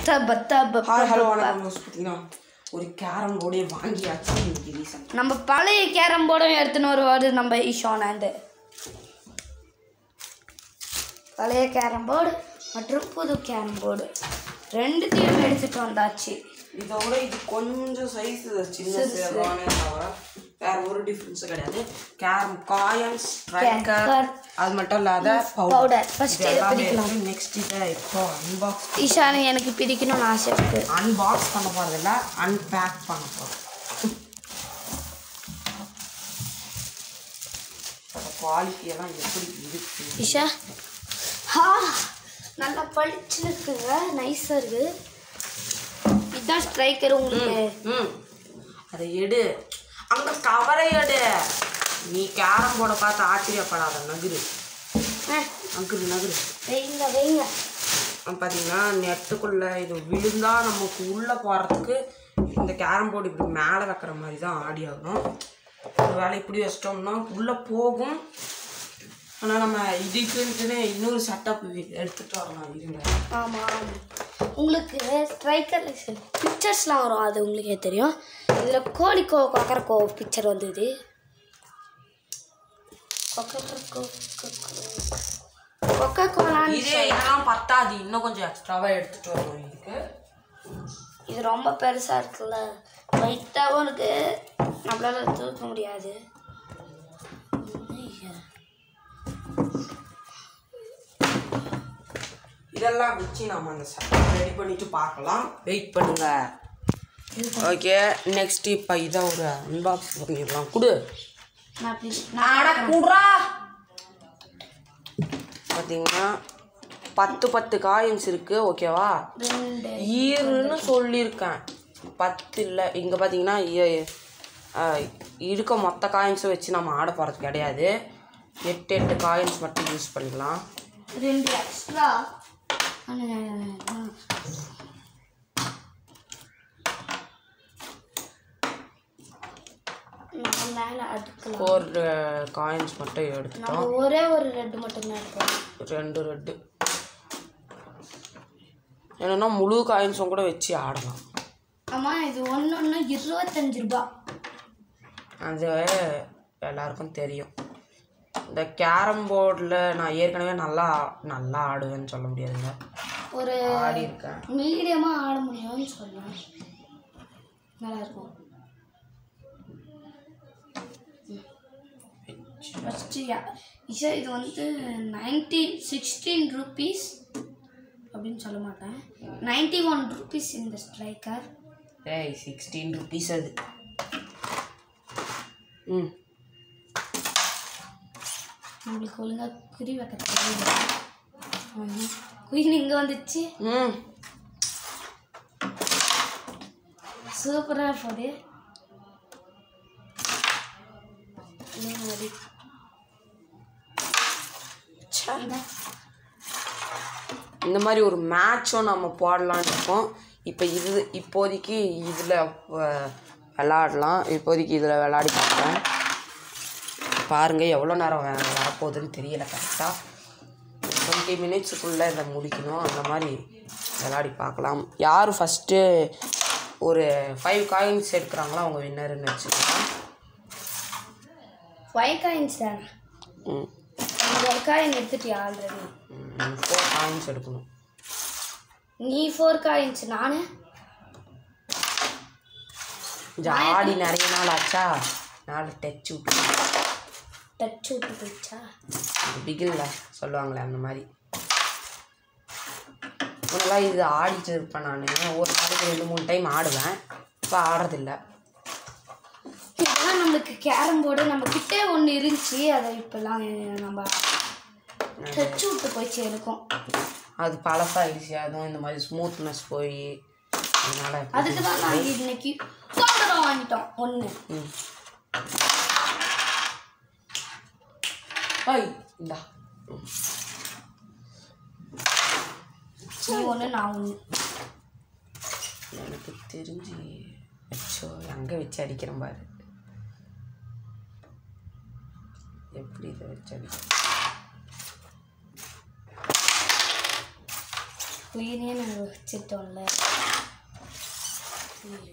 பத்தா பத்தா பத்தா ஹாய் ஹலோ வணக்கம் யோஸ் பார்த்தீங்கன்னா ஒரு கேரம் போர்டே வாங்கியாச்சு இன்னைக்கு ரீசன்ட் நம்ம பழைய கேரம் போர்டும் எடுத்துன்னு வருவார் நம்ம ஈஷானாந்து பழைய கேரம் போர்டு மற்றும் புது கேரம் போர்டு ரெண்டுத்தையும் எடுத்துட்டு வந்தாச்சு இதோட இது கொஞ்சம் சைஸ் சின்ன சேதானே தவிர வேற ஒரு டிஃப்ரென்ஸும் கிடையாது கேரம் காயின் ஸ்ட்ரைக்கர் Striker. அது மட்டும் இல்லாத powder. பவுடர் First இது இதை எல்லாமே பிரிக்கலாம். இருக்கு நெக்ஸ்ட் இதை இப்போ அன்பாக்ஸ் ஈஷானு எனக்கு பிரிக்கணும்னு ஆசை இருக்கு அன்பாக்ஸ் பண்ண போகிறதில்ல அன்பேக் பண்ண போகிறோம் குவாலிட்டி எல்லாம் எப்படி இருக்கு ஈஷா ஹா நல்லா பளிச்சுன்னு இருக்குங்க நைஸாக இருக்கு இதுதான் ஸ்ட்ரைக்கர் உங்களுக்கு ம் அதை எடு அங்க கவரை எடு நீ கேரம் போர்டை பார்த்து ஆச்சரியப்படாத நகுரு ஆ, நகுரு நகுரு வைங்க வைங்க அப்புறம் பார்த்தீங்கன்னா நெட்டுக்குள்ளே இது விழுந்தா நமக்கு உள்ளே போகிறதுக்கு இந்த கேரம் போர்டு இப்படி மேலே வைக்கிற மாதிரி தான் ஆடி ஆகணும் ஒரு வேலை இப்படி வச்சிட்டோம்னா உள்ளே போகும் ஆனால் நம்ம இதுக்குன்ட்டுன்னு இன்னொரு செட்டப் எடுத்துகிட்டு வரலாம் இருங்க ஆமாம் ஆமாம் உங்களுக்கு ஸ்ட்ரைக்கர் பிக்சர்ஸ்லாம் வரும் அது உங்களுக்கே தெரியும் இதில் கோழிக்கோ கொக்கரக்கோ பிக்சர் வந்தது கொக்கரக்கோ கொக்கோ கோலான்னு இதே இதெல்லாம் பத்தாது இன்னும் கொஞ்சம் எக்ஸ்ட்ராவாக எடுத்துகிட்டு வரணும் இதுக்கு இது ரொம்ப பெருசாக இருக்குல்ல லைட்டாகவும் இருக்கு நம்மளால தூக்க முடியாது இதெல்லாம் வச்சு நம்ம அந்த செட்டப் ரெடி பண்ணிட்டு பார்க்கலாம் வெயிட் பண்ணுங்க ஓகே நெக்ஸ்ட் இப்போ இதை ஒரு அன்பாக்ஸ் பண்ணிடலாம் கொடு நான் அப்படி நாடா குடுறா பார்த்தீங்கன்னா பத்து பத்து காயின்ஸ் இருக்கு ஓகேவா ரெண்டு ஈருன்னு சொல்லியிருக்கேன் பத்து இல்லை இங்கே பார்த்தீங்கன்னா இ- அஹ், இருக்க மொத்த காயின்ஸும் வச்சு நம்ம ஆட போகிறது கிடையாது எட்டு எட்டு காயின்ஸ் மட்டும் யூஸ் பண்ணிக்கலாம் ரெண்டு எக்ஸ்ட்ரா மேலே அடுக்கலாம் ஃபோர் காயின்ஸ் மட்டும் எடுத்துட்டோம் நம்ம ஒரே ஒரு ரெட்டு மட்டும்தான் எடுப்போம் ரெண்டு ரெட்டு என்னன்னா முழு காயின்ஸும் கூட வச்சு ஆடலாம் ஆமாம் இது ஒன்று ஒன்று இருபத்தஞ்சு ரூபா அது எல்லாருக்கும் தெரியும் இந்த கேரம் போர்டில் நான் ஏற்கனவே நல்லா நல்லா ஆடுவேன்னு சொல்ல முடியாதுங்க ஒரு ஆடி இருக்கேன் மீடியமாக ஆட முடியும்னு சொல்லலாம் நல்லா இருக்கும் ஃபஸ்ட்டு இசை இது வந்து நைன்டி சிக்ஸ்டீன் ருபீஸ் அப்படின்னு சொல்ல மாட்டேன் நைன்டி ஒன் ருபீஸ் இந்த ஸ்ட்ரைக்கர் ஏய் சிக்ஸ்டீன் ருபீஸ் அது ம் நம்மளுக்கு ஒழுங்காக குறி வைக்க தெரியல ம்ஹும். குயின் இங்கே வந்துச்சு ம் சூப்பராக போகுது இந்த மாதிரி. இந்தா. இந்த மாதிரி ஒரு மேட்சும் நம்ம போடலான்னு இருக்கோம் இப்போ இது இப்போதைக்கு இதில் விளாடலாம் இப்போதைக்கு இதில் விளாடி பார்க்குறேன் பாருங்கள் எவ்வளோ நேரம் வே- வரப்போகுதுன்னு தெரியல கரெக்டாக டுவெண்ட்டி மினிட்ஸுக்குள்ளே இதை முடிக்கணும் அந்த மாதிரி விளாடி பார்க்கலாம் யார் ஃபஸ்ட்டு ஒரு ஃபைவ் காயின்ஸ் எடுக்கிறாங்களோ அவங்க வின்னர்னு வச்சுக்கலாம் ஃபைவ் காயின்ஸ் தானே ம் இந்த ஒரு காயின் எடுத்துட்டியா ஆல்ரெடி ஃபோர் காயின்ஸ் எடுக்கணும் நீ ஃபோர் காயின்ஸ் நானு இது ஆடி நிறைய நாள் ஆச்சா நாலு டச் விட்டு டச் விட்டு போயிடுச்சா பிகில்ல சொல்லுவாங்களே அந்த மாதிரி முன்னெல்லாம் இது ஆடிட்டு இருப்பேன் நான் ஒரு நாளைக்கு ரெண்டு மூணு டைம் ஆடுவேன் இப்போ ஆடுறதில்ல இதெல்லாம் நம்மளுக்கு கேரம் போர்டு நம்ம கிட்டே ஒன்று இருந்துச்சு அதை இப்போல்லாம் நம்ம டச் விட்டு போயிடுச்சு எனக்கும் அது பழசாயிடுச்சு அதுவும் இந்த மாதிரி ஸ்மூத்னஸ் போய் அதனால அதுக்கு தான் நாங்கள் இன்னைக்கு சோதனம் வாங்கிட்டோம் ஒன்று ம் ஐய் இந்தா நீ ஒன்று நான் ஒன்று எனக்கு தெரிஞ்சு அச்சோ அங்கே வச்சு அடிக்கிறேன் பாரு எப்படி இதை வச்சு அடிக்கிறேன் குயினே நாங்கள் வச்சுட்டோம்ல ஐயோ.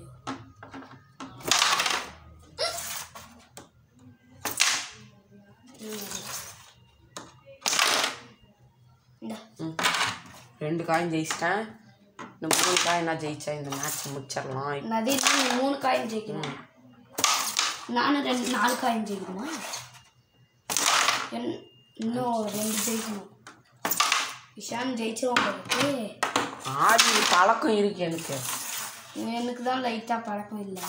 இந்தா ம் ரெண்டு காயின் ஜெயிச்சிட்டேன் இந்த மூணு காயின் நான் ஜெயிச்சேன் இந்த மேட்ச் முடிச்சிடலாம் இப்ப நதினா நீ மூணு காயின் ஜெயிக்கணும் நானும் ரெண்டு நாலு காயின் ஜெயிக்கணுமா என்- இன்னும் ரெண்டு ஜெயிக்கணும் விஷான் ஜெயிச்சிருவோம் போட்டு ஆடி பழக்கம் இருக்கு எனக்கு எனக்கு தான் லைட்டாக பழக்கம் இல்லை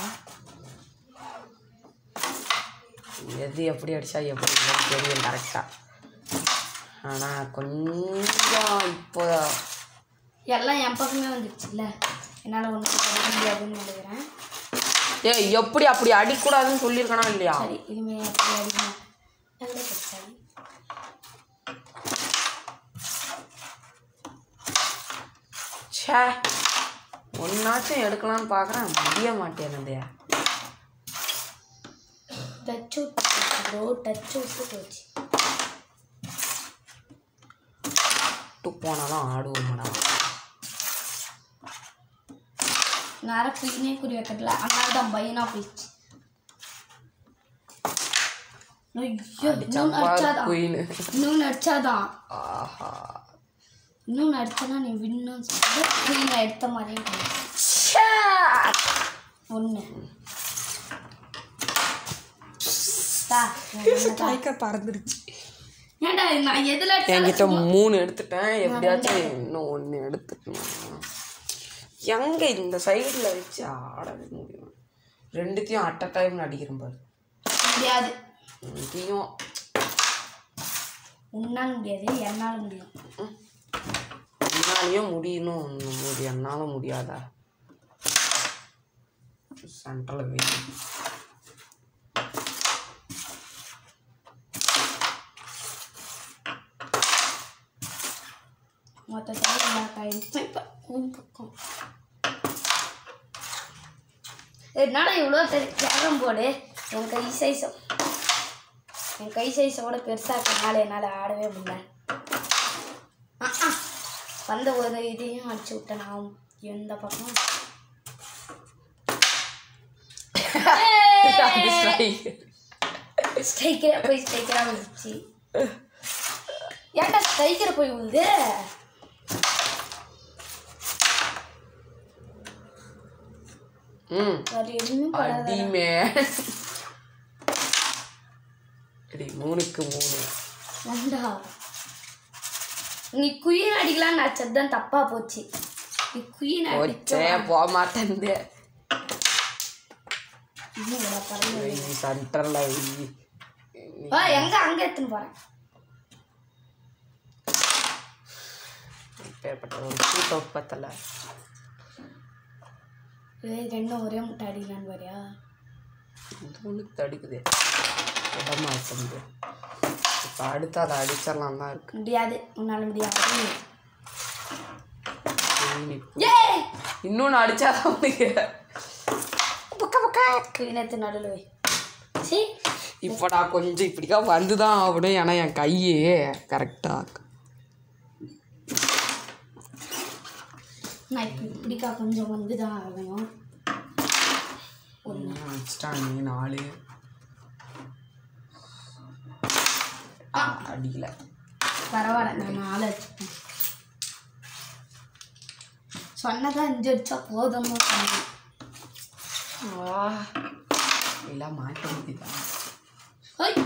எது எப்படி அடிச்சா எப்படி இல்லைன்னு தெரியும் கரெக்டாக ஆனால் கொஞ்சம் இப்போ எல்லாம் என் பக்கமே வந்துடுச்சுல்ல என்னால் ஒன்றும் படிக்க முடியாதுன்னு நினைக்கிறேன் ஏ எப்படி அப்படி அடிக்கூடாதுன்னு சொல்லியிருக்கனா இல்லையா சரி இனிமே அப்படி அடிக்கணும் எவ்வளோ சரி ச்சே ஒன்னாச்சும் எடுக்கலாம்னு பார்க்குறேன் முடிய மாட்டேனுது டச் விட்டு ப்ரோ டச் விட்டு போச்சு விட்டு போனாலும் ஆடுவோம் மேடம் நேரம் குயினே குறி வைக்கல அதனால தான் பையனாக போயிடுச்சு ஐயோ இன்னும் அடிச்சாதான் குயின் இன்னும் அடிச்சாதான் ஆஹா இன்னும் அடிச்சனா நீ வின்னு சொல்லிட்டு குயினை எடுத்த மாதிரியே ஒன்று டைக்கர் பறந்துருச்சு ஏன்டா நான் எதில் என்கிட்ட அடிச்சாலும் மூணு எடுத்துட்டேன் எப்படியாச்சும் இன்னும் ஒன்று எடுத்துக்கணும் எங்கே இந்த சைடில் வச்சு ஆடவே முடியும் ரெண்டுத்தையும் அட் அ டைம் அடிக்கிறேன் பாரு முடியாது இதையும் உன்னால் முடியாது என்னால் முடியும் என்னாலையும் முடியணும் முடியும் என்னால முடியாதா சென்ட்ரல் வெயில் மொத்தத்தில் எல்லா காயும் இப்போ உன் பக்கம் என்னடா இவ்வளோ பெரிய கேரம் போர்டு என் கை சைஸை என் கை சைஸோட பெருசாக இருக்கனால என்னால் ஆடவே முடியல ஆ, ஆ. வந்த ஒரு இதையும் அடிச்சு விட்டேன் நான் எந்த பக்கம் அது strike. ஸ்ட்ரைக்கரா போய் ஸ்ட்ரைக்கரா வந்துச்சு ஏன்டா ஸ்ட்ரைக்கரை போய் விழுது ம் வேறு எதுவுமே படாத அடிமே அடி மூணுக்கு மூணு வேண்டா நீ குயின் அடிக்கலாம்னு நினச்சது தான் தப்பா போச்சு நீ குயின் போச்சே அடிச்சா போக மாட்டேன் இன்னும் பரவாயில்ல சென்டரில் ஆ எங்க அங்க எடுத்துன்னு போறேன் பேர்பட்ட ஒரு ஷூட் அவுட் பத்தல ஏய் ரெண்டும் ஒரே முட்டை அடிக்கலான்னு வரியா இது ஒன்று தடுக்குது இடமா இருக்குது இப்போ அடுத்து அதை அடிச்சிடலாம் தான் இருக்கு முடியாது உன்னால முடியாது இன்னி- ஏய் இன்னொன்று அடிச்சாதான் உனக்கு பக்க பக்க குயின் எடுத்து நடுவில் வை சரி இப்போ நான் கொஞ்சம் இப்படிக்கா வந்து தான் ஆகணும் ஏன்னா என் கையே கரெக்டாக நான் இப்போ இப்படிக்கா கொஞ்சம் வந்து தான் ஆகணும் வச்சிட்டாங்க நாலு ஆ, அடிக்கல பரவாயில்ல நான் நாலு வச்சுப்பேன் சொன்னதா அஞ்சு அடிச்சா போதும்னு சொன்னேன் ஆ, எல்லாம் மாட்ட முடியுதா ஓய்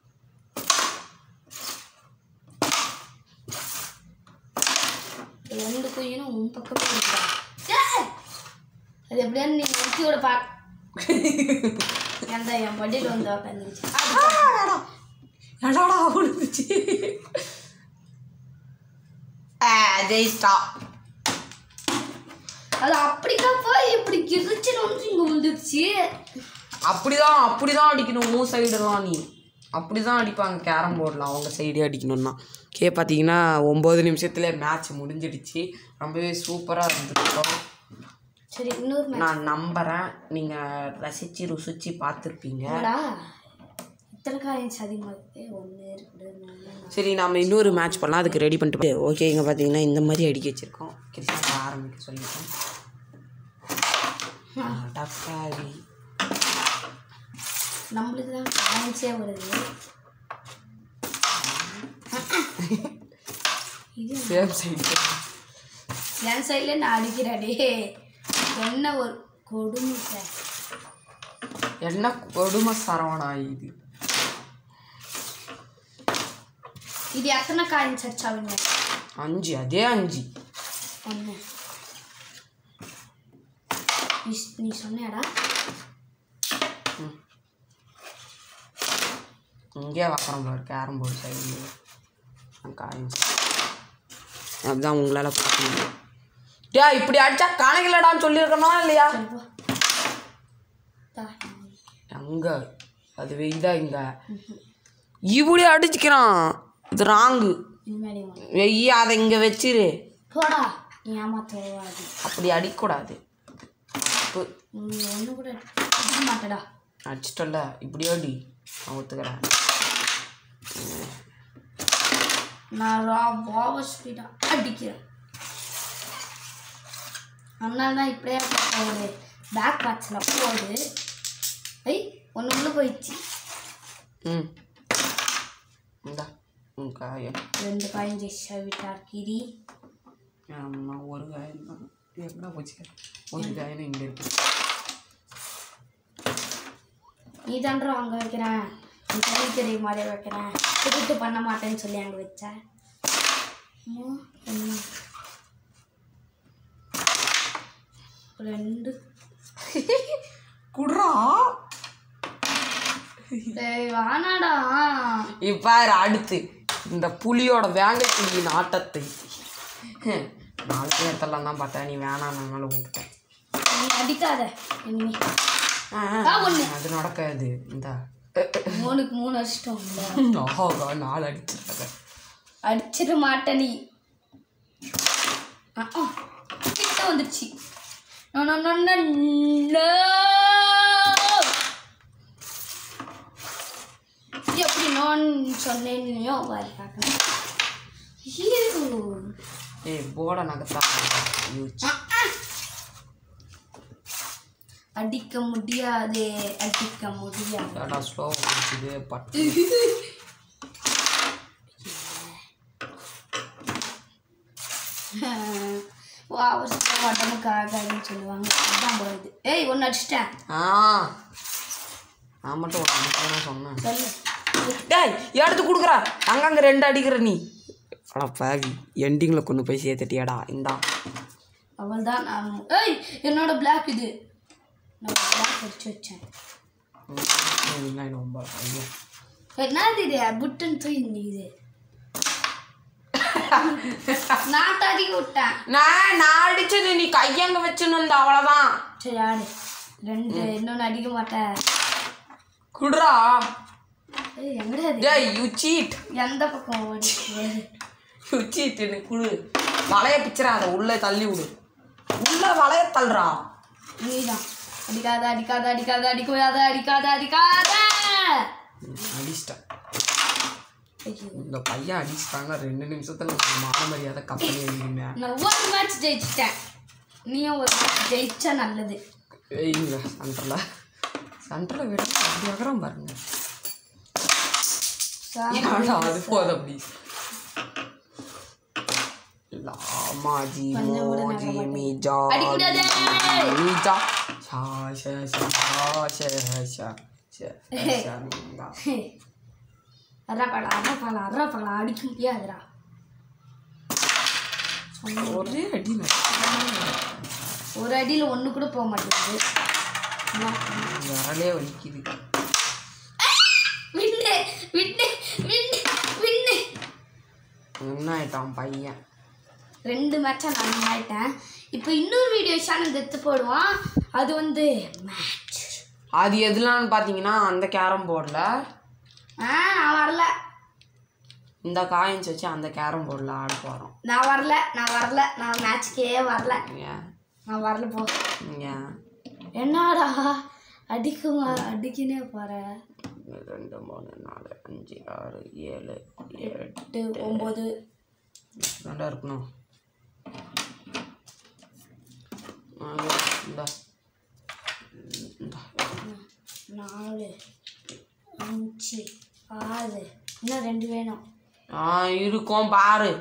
ரெண்டு குயினும் உன் பக்கமே இருக்கா அது எப்படியான்னு நீ முக்கியோட பா ஏன்டா என் பட்டியில் வந்து உட்காந்துருச்சு என்னடா விழுந்துச்சு ஆ, ஜெயிச்சிட்டா அது அப்படிக்கா போய் இப்படி கிழிச்சுன்னு வந்து இங்கே விழுந்துருச்சு அப்படிதான் அப்படிதான் அடிக்கணும் மூ சைடுலாம் நீ அப்படிதான் அடிப்பாங்க கேரம் போர்டில் அவங்க சைடே அடிக்கணும்னா கே பார்த்தீங்கன்னா ஒம்பது நிமிஷத்துல மேட்ச் முடிஞ்சிடுச்சு ரொம்பவே சூப்பராக இருந்திருக்கும் சரி இன்னொரு மேட்ச் நான் நம்புகிறேன் நீங்கள் ரசித்து ருசித்து பார்த்துருப்பீங்க என்னடா இத்தனை காயின்ஸ் அதிகமாக இருக்கு ஒன்று இருக்குது மூணு, நாலு. சரி நாம இன்னொரு மேட்ச் பண்ணலாம் அதுக்கு ரெடி பண்ணிட்டு ஓகே இங்கே பார்த்தீங்கன்னா இந்த மாதிரி அடிக்க வச்சுருக்கோம் கிருஷ்ணா ஆரம்பிக்க சொல்லிட்டோம் தக்காளி நம்மளுக்கு தான் காயின்ஸே வருது இது சேம் சைடு என் சைடில் நான் அடிக்கிறேடே என்ன ஒரு கொடுமை சார் என்ன கொடுமை சரவணா இது இது எத்தனை காயின்ஸ் அடிச்சாவிங்க அஞ்சு அதே அஞ்சு ஒன்று நீ நீ சொன்னியாடா இங்கே வைக்கிறோம் பாரு கேரம் போர்டு சைடு காயின்ஸ் அதுதான் உங்களால் பார்க்க முடியும் டே இப்படி அடிச்சா கணக்கில்லடான்னு சொல்லியிருக்கணும் இல்லையா சரி போ தா. அங்கே அது வெய்தா இங்கே இப்படி அடிச்சுக்கிறான் இது ராங்கு இனிமேடி வா. வெய்ய அதை இங்கே வச்சிரு போடா நீ ஏமாத்தவாது அப்படி அடிக்கக்கூடாது இப்போ நீ ஒன்று கூட அடிக்க மாட்டடா அடிச்சிட்டல இப்படி அடி நான் ஒத்துக்கிறேன் நான் ரா ஓவர் ஸ்பீடாக அடிக்கிறேன் அதனால தான் இப்படியே ஒரு பேக் பேட்சில் போகுது ஐ ஒன்று உள்ளே போயிடுச்சு ம் இந்தா உன் காயம் ரெண்டு காயின் ஜெயிச்சா விட்டார் கிரி ஆமா ஒரு காயம் தான் எங்கடா போச்சு ஒரு காயம் இங்கே இருக்கு நீ தான்றா அங்கே வைக்கிறேன் நீ கறி கறி மாதிரி வைக்கிறேன் திருட்டு பண்ண மாட்டேன்னு சொல்லி அங்கே வச்ச மூ, ஒண்ணு. ரெண்டு குடுறா டேய், வேணாடா இவ்வாறு அடுத்து இந்த புலியோட வேங்கை புலியின் ஆட்டத்தை ஹம், நாலு பேர் எடுத்துடலாம் தான் பார்த்தேன் நீ வேணாம்னால விட்டுட்டேன் நீ அடிக்காத இனிமே ஆ, ஆ, ஒண்ணு. அது நடக்காது இந்த மூணுக்கு மூணு அடிச்சிட்டோம் இல்ல ஆஹா நாலு அடிச்சிருக்காங்க அடிச்சிட மாட்ட நீ ஆ, ஆ, கிட்ட வந்துருச்சு No, no, no, no, no. எப்படி நான் சொன்னேன்லையோ வாரி பார்க்கணும் ஐயோ. ஏய் போட நகத்தா யூஸ் ஆ, ஆ. அடிக்க முடியாது அடிக்க முடியாது ஏடா ஸ்லோ முடிச்சுது பட்டு ஓ அவசரம் உடம்புக்கு ஆகாதுன்னு சொல்லுவாங்க அதான் போகுது ஏய் ஒன்று அடிச்சிட்டேன் ஆ நான் மட்டும் ஒரு அடிக்கணும் சொன்னேன் சொல்லு டேய் எடுத்து கொடுக்குறா அங்கங்க ரெண்டு அடிக்கிற நீ அடா பாவி எண்டிங்கில் கொண்டு போய் சேர்த்துட்டியாடா இந்தா அவள் தான் நான் ஏய் என்னோட பிளாக் இது நான் பிளாக் அடிச்சு வச்சேன் ம், இல்லை, ரொம்ப ஐயோ என்னது இது புட்டுன்னு தூய் இது நான் தடிக்க விட்டேன் நான் நான் அடிச்சது நீ கையங்க வச்சுன்னு இருந்த அவ்வளோதான் சரி ஆடு ரெண்டு இன்னொன்று அடிக்க மாட்டேன் குடுறா ஏய் எங்கடா அது டேய் யூ சீட் எந்த பக்கம் ஓடி யூ சீட் எனக்கு குடு வளைய பிச்சுறா அதை உள்ளே தள்ளி விடு உள்ள வளைய தள்ளுறா நீதான் அடிக்காத அடிக்காத அடிக்காத அடிக்காத அடிக்காத அடிக்காத அடிச்சிட்டேன் ஐயோ. இந்த பையன் அடிச்சிட்டாங்க ரெண்டு நிமிஷத்துல நம்ம மான மரியாதை கம்பெனி எழுதிங்க நான் ஒரு மேட்ச் ஜெயிச்சிட்டேன் நீயும் ஒரு மேட்ச் ஜெயிச்சா நல்லது இங்க சென்டரில் சென்டரில் விட அப்படி ஆகிறோம் பாருங்க ஏன்டா அது போதும் அப்படி லாமாஜி கொஞ்சம் கூட மோஜி நம்ப மீஜா அடிக்கூடாது. மீஜா ஷா ஷா ஷா ஷா ஷா ஷா ஷா ஷா மீங்கா. அறப்படா அறப்படா அறப்படா அடிக்க முடியாதுடா ஒரே அடி ஒரு அடியில் ஒன்று கூட போக மாட்டேங்குது விரலே வலிக்குது வின்னு வின்னு வின்னு வின்னு என்ன ஆயிட்டான் பையன் ரெண்டு மேட்சாக நான் ஆயிட்டேன் இப்போ இன்னொரு வீடியோ சேனல் எடுத்து போடுவான் அது வந்து மேட்ச் அது எதுலான்னு பார்த்தீங்கன்னா அந்த கேரம் போர்டில் ஆ நான் வரல இந்த காயின்ஸ் வச்சு அந்த கேரம் போர்டில் ஆட போகிறோம் நான் வரல நான் வரல நான் மேட்ச்க்கே வரல ஏன் நான் வரல போ ஏன் என்னடா அடிக்குமா அடிக்கினே போற ஒன்று ரெண்டு மூணு நாலு அஞ்சு ஆறு ஏழு எட்டு எட்டு ஒம்பது ரெண்டா இருக்கணும் நாலு இந்தா இந்தா நாலு அஞ்சு ஆறு இன்னும் ரெண்டு வேணும் ஆ இருக்கும் பாரு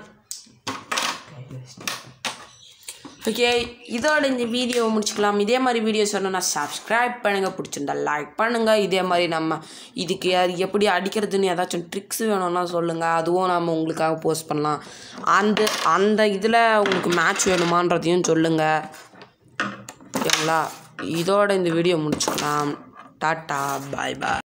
ஓகே இதோட இந்த வீடியோவை முடிச்சுக்கலாம் இதே மாதிரி வீடியோஸ் வேணும்னா சப்ஸ்கிரைப் பண்ணுங்கள் பிடிச்சிருந்தா லைக் பண்ணுங்கள் இதே மாதிரி நம்ம இதுக்கு அது எப்படி அடிக்கிறதுன்னு ஏதாச்சும் ட்ரிக்ஸ் வேணும்னா சொல்லுங்கள் அதுவும் நம்ம உங்களுக்காக போஸ்ட் பண்ணலாம் அந்த அந்த இதில் உங்களுக்கு மேட்ச் வேணுமான்றதையும் சொல்லுங்கள் ஓகேங்களா இதோட இந்த வீடியோ முடிச்சுக்கலாம் டாட்டா பாய் பாய்